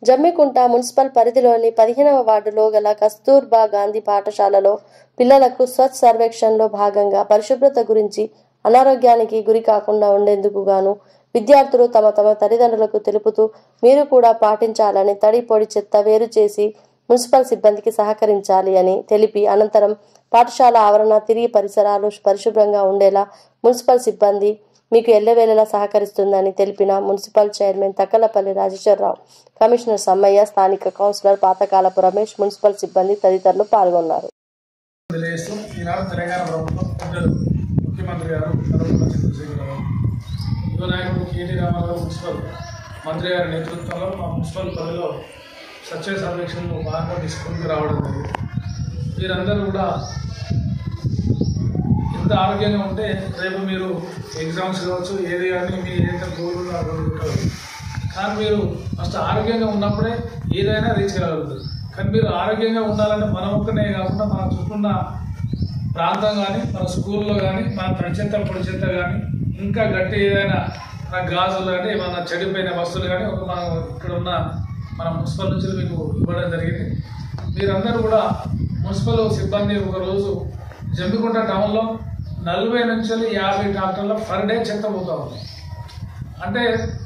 Jammikunta municipal పరిధిలోని పదిహేనవ వార్డులో గల కస్తూర్బా గాంధీ పాఠశాలలో పిల్లలకు స్వచ్ఛ సర్వేక్షణలో భాగంగా పరిశుభ్రత గురించి అనారోగ్యానికి గురి కాకుండా ఉండేందుకు గాను విద్యార్థులు తమ తమ తల్లిదండ్రులకు తెలుపుతూ మీరు కూడా పాటించాలని తడి పొడి చెత్త వేరు చేసి మున్సిపల్ సిబ్బందికి సహకరించాలి అని తెలిపి అనంతరం పాఠశాల ఆవరణ తిరిగి పరిసరాలు పరిశుభ్రంగా ఉండేలా మున్సిపల్ సిబ్బంది మీకు ఎల్లవేళలా సహకరిస్తుందని తెలిపిన municipal chairman Takkalapalli Rajeshwar Rao commissioner Sammaiah స్థానిక కౌన్సిలర్ పాతకాలపు రమేష్ మున్సిపల్ సిబ్బంది తదితరులు పాల్గొన్నారు తెలియజేస్తూ ఈనాడు తెలంగాణ ప్రభుత్వం పెద్దలు ముఖ్యమంత్రి గారు కల్వకుంట్ల చంద్రశేఖరరావు యువ నాయకుడు కేటీ రామారావు మున్సిపల్ మంత్రి గారి నేతృత్వంలో మా మున్సిపల్ పరిధిలో స్వచ్ఛ సర్వేక్షణను భాగంగా తీసుకుని రావడం జరిగింది మీరందరూ కూడా ఎంత ఆరోగ్యంగా ఉంటే రేపు మీరు ఎగ్జామ్స్ కావచ్చు ఏది కానీ మీ ఏదైతే గోల్ ఉందో ఆ goal కొట్టగలరు. కానీ మీరు ఫస్ట్ ఆరోగ్యంగా ఉన్నప్పుడే ఏదైనా రీచ్ కాగలుగుతారు కానీ మీరు ఆరోగ్యంగా ఉండాలంటే మన ఒక్కనే కాకుండా మన చుట్టూన్న ప్రాంతం కానీ మన స్కూల్లో కానీ మన తడి చెత్త పొడి చెత్త కానీ ఇంకా గట్టి ఏదైనా మన గాజులు కానీ ఏమన్నా చెడిపోయిన వస్తువులు కానీ ఒక మనం ఇక్కడ ఉన్న మన మున్సిపల్ నుంచి మీకు ఇవ్వడం జరిగింది మీరందరూ కూడా మున్సిపల్ సిబ్బంది ఒకరోజు జమ్మికుంట టౌన్లో నలభై నుంచి యాభై ట్రాక్టర్ల పర్ డే చెత్త పోతా ఉంది అంటే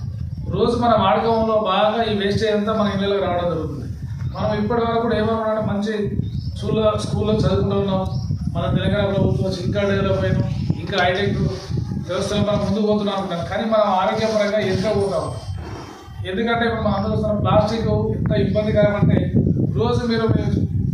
రోజు మన వాడకంలో బాగా ఈ వేస్టేజ్ అంతా మన ఇళ్ళకి రావడం జరుగుతుంది మనం ఇప్పటి వరకు కూడా ఏమన్నా మంచి స్కూల్లో స్కూల్లో చదువుకుంటూ ఉన్నాం మన తెలంగాణ ప్రభుత్వం వచ్చి ఇంకా డెవలప్ అయినాం ఇంకా హైటెక్ వ్యవస్థలో మనం ముందుకు పోతున్నాం అనుకుంటాం కానీ మనం ఆరోగ్యపరంగా ఎంత పోతాం ఎందుకంటే ఇప్పుడు మనం అందరూ చూస్తున్నాం ప్లాస్టిక్ ఎంత ఇబ్బందికరం అంటే రోజు మీరు మీరు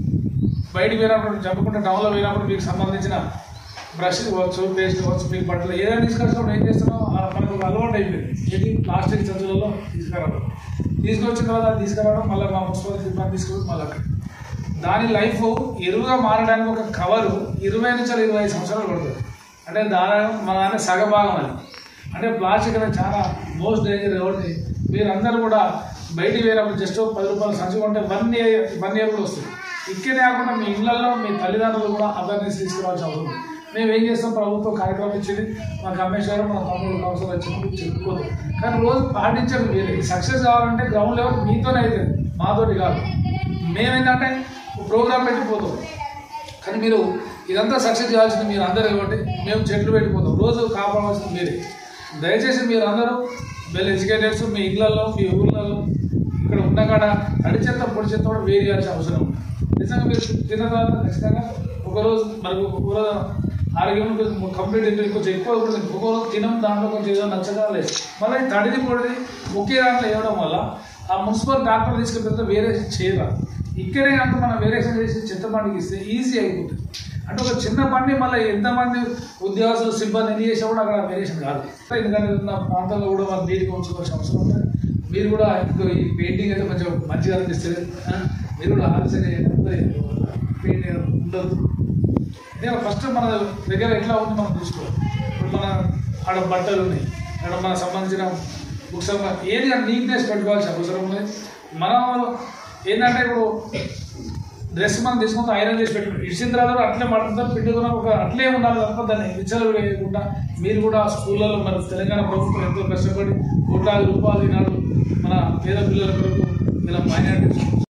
బయటికి పోయినప్పుడు జమ్ముకుంటే టౌన్లో పోయినప్పుడు మీకు సంబంధించిన బ్రష్ కావచ్చు పేస్ట్ కావచ్చు మీకు బట్టలు ఏదైనా తీసుకొచ్చినప్పుడు ఏం చేస్తున్నాం ఆ మనకు ఒక అలవాటు అయిపోయింది ఇది ప్లాస్టిక్ సంచులలో తీసుకురావడం తీసుకొచ్చిన తర్వాత అది తీసుకురావడం మళ్ళీ మా మున్సిపల్ సిబ్బంది తీసుకొని మళ్ళీ అక్కడ దాని లైఫ్ ఎరువుగా మారడానికి ఒక కవరు ఇరవై నుంచి ఇరవై ఐదు సంవత్సరాలు పడుతుంది అంటే దాదాపు మన దాని సగభాగం అది అంటే ప్లాస్టిక్ అనేది చాలా మోస్ట్ డేంజర్ కాబట్టి మీరందరూ కూడా బయటికి పోయినప్పుడు జస్ట్ పది రూపాయలు సంచి కొంటే వన్ ఇయర్ వన్ ఇయర్ కూడా వస్తుంది ఇక్కడే కాకుండా మీ ఇళ్లలో మీ తల్లిదండ్రులు కూడా అవేర్నెస్ తీసుకురావాల్సిన అవసరం ఉంది మేము ఏం చేస్తాం ప్రభుత్వం కార్యక్రమం ఇచ్చింది మా కమిషనర్ గారు మా తమ్ముడు కౌన్సిలర్ వచ్చినప్పుడు చెప్పుకోదు కానీ రోజు పాటించడం వేరే సక్సెస్ కావాలంటే గ్రౌండ్ లెవెల్ మీతోనే అవుతుంది మాతోటి కాదు మేమేంటంటే ప్రోగ్రామ్ పెట్టిపోతాం కానీ మీరు ఇదంతా సక్సెస్ చేయాల్సింది మీరు అందరూ కాబట్టి మేము చెట్లు పెట్టిపోతాం రోజు కాపాడాల్సింది మీరే దయచేసి మీరు అందరూ వెల్ ఎడ్యుకేటెడ్స్ మీ ఇళ్లలో మీ ఊర్లలో ఇక్కడ ఉన్న కాడ తడి చెత్త పొడి చెత్త కూడా వేరు చేయాల్సిన అవసరం ఉంది నిజంగా మీరు తిన్న తర్వాత ఖచ్చితంగా ఒకరోజు మనకు ఒకరోజు ఆరోగ్యం కంప్లీట్ అయిపోయి కొంచెం ఎక్కువ కూడా ఒకరోజు తినం దాంట్లో కొంచెం ఏదో నచ్చగా లేదు మళ్ళీ ఈ తడిది పొడిది ఒకే దాంట్లో వేయడం వల్ల ఆ మున్సిపల్ డాక్టర్ తీసుకెళ్తే వేరే చేయరా ఇక్కడే కనుక మనం వేరియేషన్ చేసి చెత్త బండికి ఇస్తే ఈజీ అయిపోతుంది అంటే ఒక చిన్న బండి మళ్ళీ ఎంతమంది ఉద్యోగస్తులు సిబ్బంది ఎన్ని చేసినా కూడా అక్కడ వేరియేషన్ కాదు ఎందుకంటే నా ప్రాంతంలో కూడా వాళ్ళు నీట్గా ఉంచుకోవాల్సిన అవసరం ఉంది మీరు కూడా ఇంకో ఈ పెయింటింగ్ అయితే కొంచెం మంచిగా అనిపిస్తుంది ఆ? మీరు కూడా ఆలోచన చేయండి పెయింటింగ్ ఉండదు నేను ఫస్ట్ మన దగ్గర ఎట్లా ఉంది మనం చూసుకోవాలి ఇప్పుడు మన ఆడ బట్టలు ఉన్నాయి ఆడ మనకు సంబంధించిన బుక్స్ ఏది నీట్నెస్ పెట్టుకోవాల్సిన అవసరం ఉంది మనం ఏంటంటే ఇప్పుడు డ్రెస్ మనం తీసుకుంటే ఐరన్ చేసి పెట్టుకుంటాం ఇచ్చిన తర్వాత అట్లే మడుతుంటాం పిండుకున్న ఒక అట్లే ఉండాలి తప్ప దాన్ని విచ్చలు వేయకుండా మీరు కూడా స్కూళ్ళలో మన తెలంగాణ ప్రభుత్వం ఎంతో కష్టపడి కోట్లాది రూపాయలు ఈనాడు మన పేద పిల్లల కొరకు ఇలా మైనార్టీ